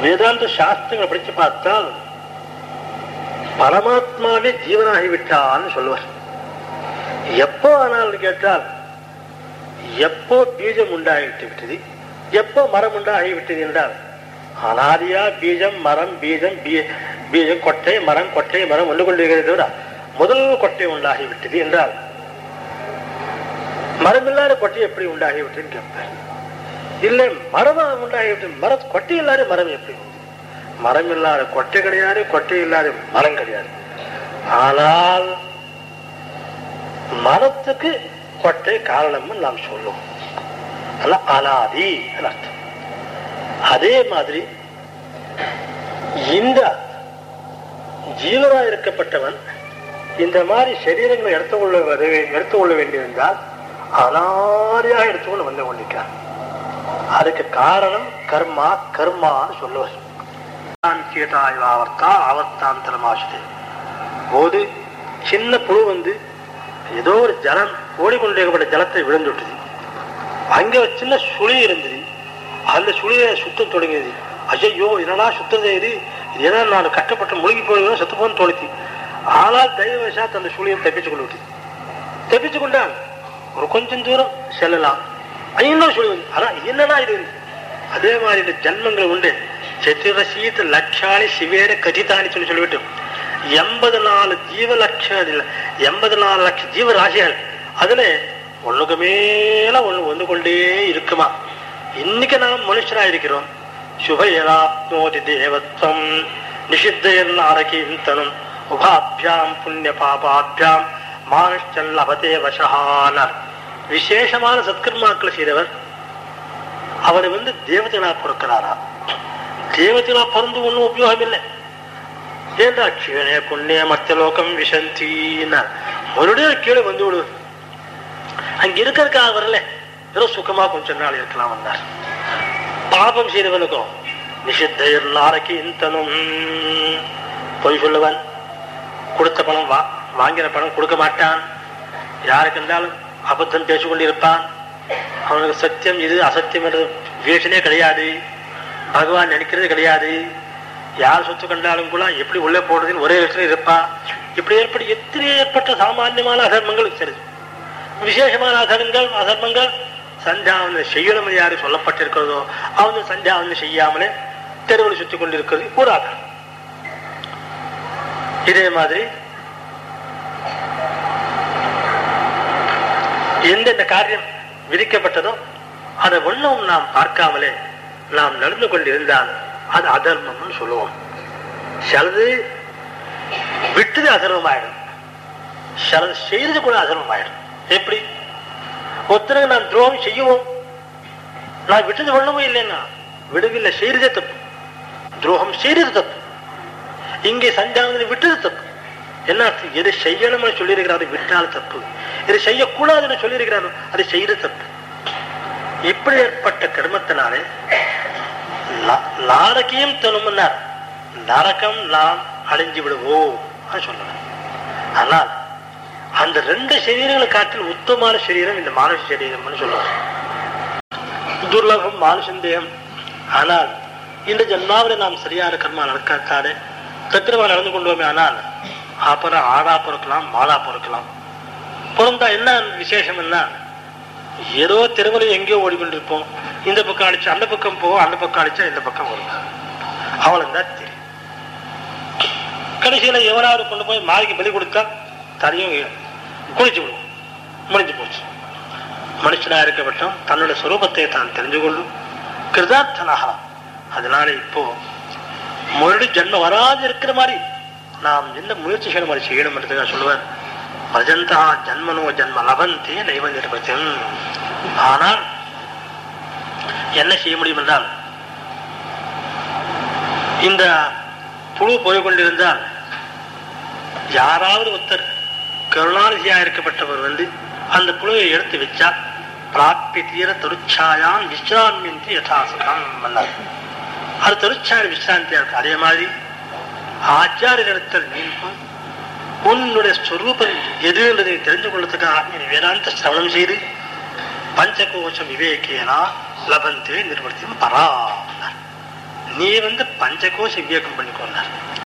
வேதாந்த சாஸ்திரங்களை படிச்சு பார்த்தால் பரமாத்மாவே ஜீவனாகி விட்டான்னு சொல்லுவார் எப்போ ஆனால் கேட்டால் எப்போ பீஜம் உண்டாகிட்டு விட்டது எப்போ மரம் உண்டாகி விட்டது என்றால் அனாதியா பீஜம் மரம் பீஜம் பீ- பீஜம் கொட்டை மரம் கொட்டை மரம் ஒன்று கொண்டிருக்கிறது தவிர முதல் கொட்டை உண்டாகி விட்டது என்றால் மரம் இல்லாத கொட்டை எப்படி உண்டாகி விட்டதுன்னு கேட்பார் இல்லை மரமா உண்டாகி விட்டது மர கொட்டை இல்லாத மரம் எப்படி உண்டு? மரம் இல்லாத கொட்டை கிடையாது கொட்டை இல்லாத மரம் கிடையாது ஆனால் மரத்துக்கு கொட்டை காரணம்னு நாம் சொல்லுவோம் ஆனா அனாதி அர்த்தம் அதே மாதிரி இந்த ஜீவனா இருக்கப்பட்டவன் இந்த மாதிரி சரீரங்களை எடுத்துக்கொள்ள வர- எடுத்துக்கொள்ள வேண்டியிருந்தால் அனாதியாக எடுத்துக்கொண்டு வந்து கொண்டிருக்கிறான் அதுக்கு காரணம் கர்மா கர்மான்னு சொல்லுவார் சீதாய் ஆவர்த்தா ஆவர்த்தாந்தரமாசுது போது சின்ன புழு வந்து ஏதோ ஒரு ஜலம் ஓடிக்கொண்டிருக்கப்பட்ட ஜலத்தை விழுந்துட்டது அங்க ஒரு சின்ன சுழி இருந்தது அந்த சுழியை சுத்தம் தொடங்கியது ஐயோ என்னடா சுத்ததே இது இது ஏன்னா நான் கஷ்டப்பட்டு முழுகி போய் செத்து போன்னு தோணுச்சு ஆனால் தெய்வசாத் அந்த சுழியை தப்பிச்சு கொண்டு விட்டது தப்பிச்சு கொண்டான் ஒரு கொஞ்சம் தூரம் செல்லலாம் இன்னொரு சுழி வந்து ஆனா என்னடா இது அதே மாதிரி இந்த ஜன்மங்கள் உண்டு சதுரசீத லட்சாணி சிவேர கதிதானி சொல்லி சொல்லிவிட்டு எண்பது நாலு ஜீவ லட்ச இல்ல எண்பது நாலு லட்ச ஜீவ ராசிகள் அதுல ஒண்ணுக்கு மேல ஒண்ணு வந்து கொண்டே இருக்குமா இன்னைக்கு நாம் மனுஷரா இருக்கிறோம் சுபயராப்னோதி தேவத்வம் நிஷித்தயன் ஆரகீந்தனம் உபாபியாம் புண்ணிய பாபாபியாம் மானுஷல் லபதே வசஹானர் விசேஷமான சத்கர்மாக்களை செய்தவர் அவர் வந்து தேவதைகளா பிறக்கிறாரா தேவதைகளா பிறந்து ஒண்ணும் உபயோகம் இல்லை ஏண்டா கீழே புண்ணிய மத்தியலோகம் விசந்தினார் மறுபடியும் கீழே வந்து விடு அங்க இருக்கிறதுக்காக வரல ஏதோ சுகமா கொஞ்ச நாள் இருக்கலாம் வந்தார் பாபம் செய்தவனுக்கும் நிஷித்தயர் நாளைக்கு இந்தனும் பொய் சொல்லுவன் கொடுத்த பணம் வா வாங்கின பணம் கொடுக்க மாட்டான் யாருக்கு இருந்தாலும் அபத்தம் பேசிக்கொண்டிருப்பான் அவனுக்கு சத்தியம் இது அசத்தியம் என்ற வேஷனே கிடையாது பகவான் நினைக்கிறது கிடையாது யார் சொத்து கண்டாலும் கூட எப்படி உள்ளே போடுறதுன்னு ஒரே இடத்துல இருப்பான் இப்படி ஏற்பட்டு எத்தனை ஏற்பட்ட சாமானியமான அதர்மங்கள் சரி விசேஷமான அதர்மங்கள் அதர்மங்கள் சந்தியாவனை செய்யணும் யாரு சொல்லப்பட்டிருக்கிறதோ அவன் சந்தியாவனை செய்யாமலே தெருவில் சுத்தி கொண்டிருக்கிறது ஒரு ஆதாரம் இதே மாதிரி எந்தெந்த காரியம் விதிக்கப்பட்டதோ அதை ஒண்ணும் நாம் பார்க்காமலே நாம் நடந்து கொண்டிருந்தால் அது அதர்மம்னு சொல்லுவோம் சிலது விட்டது அதர்மமாயிடும் சிலது செய்யறது கூட அதர்மமாயிடும் எப்படி ஒருத்தருக்கு நான் துரோகம் செய்யவும் நான் விட்டது ஒண்ணுமே இல்லைன்னா விடவில்லை செய்யறதே தப்பு துரோகம் செய்யறது தப்பு இங்கே சஞ்சாவனை விட்டது தப்பு என்ன அர்த்தம்? எது செய்யணும்னு சொல்லியிருக்கிறாரு விட்டால் தப்பு இது செய்யக்கூடாதுன்னு சொல்லியிருக்கிறாரு அது செய்யறது தப்பு இப்படி ஏற்பட்ட கர்மத்தினாலே ந- நாரகியம் தனுமன்னார் நரகம் நாம் அடைஞ்சு விடுவோம் சொல்லுவேன் ஆனால் அந்த ரெண்டு சரீரங்களை காட்டில் உத்தமமான சரீரம் இந்த மானுஷ சரீரம்னு சொல்லுவாங்க துர்லபம் மானுஷந்தேகம் ஆனால் இந்த ஜன்மாவில நாம் சரியான கர்மா நடக்காது தத்திரமா நடந்து கொண்டோமே ஆனால் அப்புறம் ஆடா பொறுக்கலாம் மாடா பொறுக்கலாம் பிறந்தா என்ன விசேஷம் என்ன ஏதோ திருமலை எங்கேயோ ஓடிக்கொண்டிருப்போம் இந்த பக்கம் அடிச்சா அந்த பக்கம் போவோம் அந்த பக்கம் அடிச்சா இந்த பக்கம் வரும் அவ்வளவுதான் தெரியும் கடைசியில எவராவது கொண்டு போய் மாய்க்கு பலி கொடுத்தா தரையும் குளிச்சு விடுவோம் முடிஞ்சு போச்சு மனுஷனா இருக்கப்பட்டோம் தன்னோட சுரூபத்தை தான் தெரிஞ்சு கொள்ளும் கிருதார்த்தனாகலாம் அதனால இப்போ மறுபடி ஜென்மம் வராது இருக்கிற மாதிரி நாம் என்ன முயற்சி செய்யணும் மாதிரி செய்யணும்ன்றதுக்காக சொல்லுவார் பஜந்தா ஜன்மனோ ஜன்ம லபந்தே நைவ நிர்பத்தம் ஆனால் என்ன செய்ய முடியும் என்றால் இந்த புழு போய் கொண்டிருந்தால் யாராவது ஒருத்தர் கருணாநிதியா இருக்கப்பட்டவர் வந்து அந்த புழுவை எடுத்து வச்சா பிராப்பி தீர தொழிற்சாயான் விஸ்ராமின்றி யதாசகம் பண்ணார் அது தொழிற்சாலை விசிராந்தியா இருக்கு அதே மாதிரி ஆச்சாரியத்தில் நீக்கும் உன்னுடைய ஸ்வரூபம் எது என்பதை தெரிந்து கொள்வதற்காக நீ வேதாந்த சிரவணம் செய்து பஞ்சகோஷம் விவேகேனா லபந்தே நிர்வர்த்தியும் பரா நீ வந்து பஞ்சகோஷ விவேகம் பண்ணிக்கொண்டார்